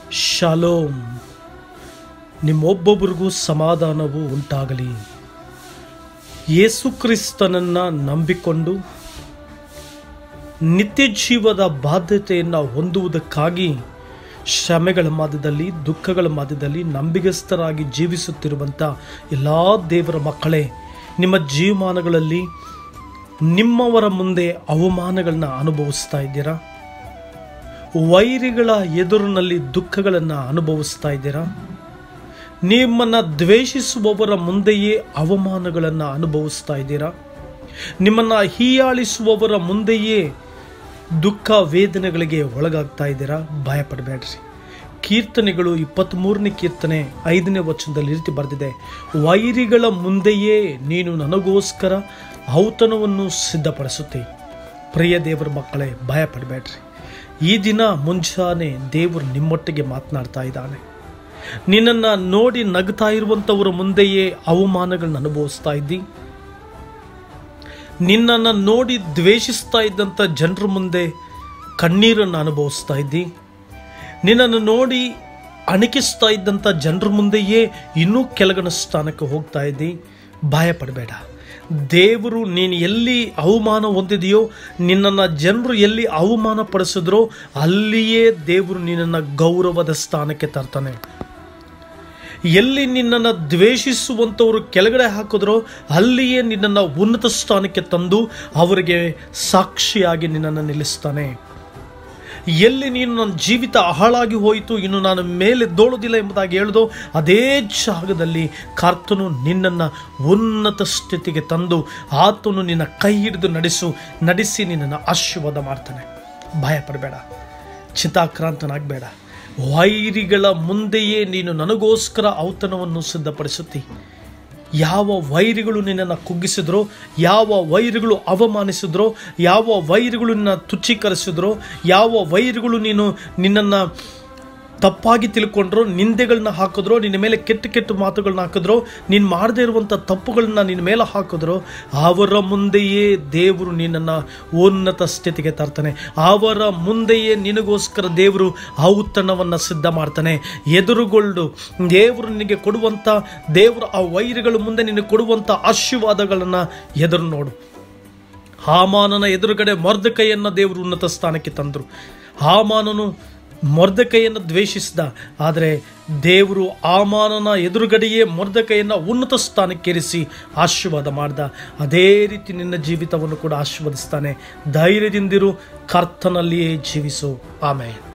shalom ನಿಮ್ಮೊಬ್ಬೊಬ್ಬರಿಗೂ ಸಮಾಧಾನವು ಉಂಟಾಗಲಿ ಯೇಸು ಕ್ರಿಸ್ತನನ್ನು ನಂಬಿಕೊಂಡು ನಿತ್ಯ ಜೀವದ ಬಾಧ್ಯತೆಯನ್ನು ಹೊಂದುವುದಕ್ಕಾಗಿ ಶ್ರಮೆಗಳ ಮಧ್ಯದಲ್ಲಿ ದುಃಖಗಳ ಮಧ್ಯದಲ್ಲಿ ನಂಬಿಗಸ್ತರಾಗಿ ಜೀವಿಸುತ್ತಿರುವಂಥ ಎಲ್ಲ ದೇವರ ಮಕ್ಕಳೇ ನಿಮ್ಮ ಜೀವಮಾನಗಳಲ್ಲಿ ನಿಮ್ಮವರ ಮುಂದೆ ಅವಮಾನಗಳನ್ನ ಅನುಭವಿಸ್ತಾ ಇದ್ದೀರಾ ವೈರಿಗಳ ಎದುರಿನಲ್ಲಿ ದುಃಖಗಳನ್ನು ಅನುಭವಿಸ್ತಾ ಇದ್ದೀರಾ ನಿಮ್ಮನ್ನು ದ್ವೇಷಿಸುವವರ ಮುಂದೆಯೇ ಅವಮಾನಗಳನ್ನು ಅನುಭವಿಸ್ತಾ ಇದ್ದೀರಾ ನಿಮ್ಮನ್ನು ಹೀಯಾಳಿಸುವವರ ಮುಂದೆಯೇ ದುಃಖ ವೇದನೆಗಳಿಗೆ ಒಳಗಾಗ್ತಾ ಇದ್ದೀರಾ ಭಯಪಡಬೇಡ್ರಿ ಕೀರ್ತನೆಗಳು ಇಪ್ಪತ್ತ್ಮೂರನೇ ಕೀರ್ತನೆ ಐದನೇ ವಚನದಲ್ಲಿ ರೀತಿ ಬರೆದಿದೆ ವೈರಿಗಳ ಮುಂದೆಯೇ ನೀನು ನನಗೋಸ್ಕರ ಔತಣವನ್ನು ಸಿದ್ಧಪಡಿಸುತ್ತೆ ಪ್ರಿಯ ದೇವರ ಮಕ್ಕಳೇ ಭಯಪಡಬೇಡ್ರಿ ಈ ದಿನ ಮುಂಜಾನೆ ದೇವರು ನಿಮ್ಮೊಟ್ಟಿಗೆ ಮಾತನಾಡ್ತಾ ಇದ್ದಾನೆ ನಿನ್ನನ್ನು ನೋಡಿ ನಗ್ತಾ ಇರುವಂಥವರ ಮುಂದೆಯೇ ಅವಮಾನಗಳನ್ನ ಅನುಭವಿಸ್ತಾ ಇದ್ದಿ ನಿನ್ನನ್ನು ನೋಡಿ ದ್ವೇಷಿಸ್ತಾ ಇದ್ದಂಥ ಜನರ ಮುಂದೆ ಕಣ್ಣೀರನ್ನು ಅನುಭವಿಸ್ತಾ ಇದ್ದಿ ನಿನ್ನನ್ನು ನೋಡಿ ಅಣಕಿಸ್ತಾ ಇದ್ದಂಥ ಜನರ ಮುಂದೆಯೇ ಇನ್ನೂ ಕೆಳಗಣ ಸ್ಥಾನಕ್ಕೆ ಹೋಗ್ತಾ ಇದ್ದಿ ಭಯಪಡಬೇಡ ದೇವರು ನೀನು ಎಲ್ಲಿ ಅವಮಾನ ಹೊಂದಿದೆಯೋ ನಿನ್ನನ್ನು ಜನರು ಎಲ್ಲಿ ಅವಮಾನ ಪಡಿಸಿದ್ರೋ ಅಲ್ಲಿಯೇ ದೇವರು ನಿನ್ನನ್ನು ಗೌರವದ ಸ್ಥಾನಕ್ಕೆ ತರ್ತಾನೆ ಎಲ್ಲಿ ನಿನ್ನನ್ನು ದ್ವೇಷಿಸುವಂಥವರು ಕೆಳಗಡೆ ಹಾಕಿದ್ರೋ ಅಲ್ಲಿಯೇ ನಿನ್ನನ್ನು ಉನ್ನತ ಸ್ಥಾನಕ್ಕೆ ತಂದು ಅವರಿಗೆ ಸಾಕ್ಷಿಯಾಗಿ ನಿನ್ನನ್ನು ನಿಲ್ಲಿಸ್ತಾನೆ ಎಲ್ಲಿ ನೀನು ನನ್ನ ಜೀವಿತ ಹಾಳಾಗಿ ಹೋಯಿತು ಇನ್ನು ನಾನು ಮೇಲೆ ದೋಳುವುದಿಲ್ಲ ಎಂಬುದಾಗಿ ಹೇಳಿದೋ ಅದೇ ಜಾಗದಲ್ಲಿ ಕರ್ತನು ನಿನ್ನನ್ನು ಉನ್ನತ ಸ್ಥಿತಿಗೆ ತಂದು ಆತನು ನಿನ್ನ ಕೈ ಹಿಡಿದು ನಡೆಸು ನಡೆಸಿ ನಿನ್ನನ್ನು ಆಶೀರ್ವಾದ ಮಾಡ್ತಾನೆ ಭಯಪಡಬೇಡ ಚಿತಾಕ್ರಾಂತನಾಗಬೇಡ ವೈರಿಗಳ ಮುಂದೆಯೇ ನೀನು ನನಗೋಸ್ಕರ ಔತಣವನ್ನು ಸಿದ್ಧಪಡಿಸುತ್ತಿ ಯಾವ ವೈರಿಗಳು ನಿನ್ನನ್ನು ಕುಗ್ಗಿಸಿದ್ರೋ ಯಾವ ವೈರಿಗಳು ಅವಮಾನಿಸಿದ್ರೋ ಯಾವ ವೈರಿಗಳು ನಿನ್ನ ತುಚ್ಛೀಕರಿಸಿದ್ರೋ ಯಾವ ವೈರಿಗಳು ನೀನು ನಿನ್ನನ್ನು ತಪ್ಪಾಗಿ ತಿಳ್ಕೊಂಡ್ರೋ ನಿಂದೆಗಳನ್ನ ಹಾಕಿದ್ರೋ ನಿನ್ನ ಮೇಲೆ ಕೆಟ್ಟ ಕೆಟ್ಟ ಮಾತುಗಳನ್ನ ಹಾಕಿದ್ರೋ ನೀನು ಮಾಡದೇ ಇರುವಂಥ ತಪ್ಪುಗಳನ್ನ ನಿನ್ನ ಮೇಲೆ ಹಾಕಿದ್ರೋ ಅವರ ಮುಂದೆಯೇ ದೇವರು ನಿನ್ನನ್ನು ಉನ್ನತ ಸ್ಥಿತಿಗೆ ತರ್ತಾನೆ ಅವರ ಮುಂದೆಯೇ ನಿನಗೋಸ್ಕರ ದೇವರು ಔತಣವನ್ನು ಸಿದ್ಧ ಮಾಡ್ತಾನೆ ಎದುರುಗೊಳ್ಳು ದೇವರು ನಿನಗೆ ಕೊಡುವಂಥ ದೇವರು ಆ ವೈರಿಗಳ ಮುಂದೆ ನಿನಗೆ ಕೊಡುವಂಥ ಆಶೀರ್ವಾದಗಳನ್ನು ಎದುರು ನೋಡು ಹಾಮಾನನ ಎದುರುಗಡೆ ಮೊರ್ದಕೈಯನ್ನು ದೇವರು ಉನ್ನತ ಸ್ಥಾನಕ್ಕೆ ತಂದರು ಹಾಮಾನನು ಮೊರ್ದಕೈಯನ್ನು ದ್ವೇಷಿಸಿದ ಆದರೆ ದೇವರು ಆಮಾನನ ಎದುರುಗಡೆಯೇ ಮೊರ್ದಕೈಯನ್ನು ಉನ್ನತ ಸ್ಥಾನಕ್ಕೇರಿಸಿ ಆಶೀರ್ವಾದ ಮಾಡ್ದ ಅದೇ ರೀತಿ ನಿನ್ನ ಜೀವಿತವನ್ನು ಕೂಡ ಆಶೀರ್ವದಿಸ್ತಾನೆ ಧೈರ್ಯದಿಂದಿರು ಕರ್ತನಲ್ಲಿಯೇ ಜೀವಿಸು ಆಮೇಲೆ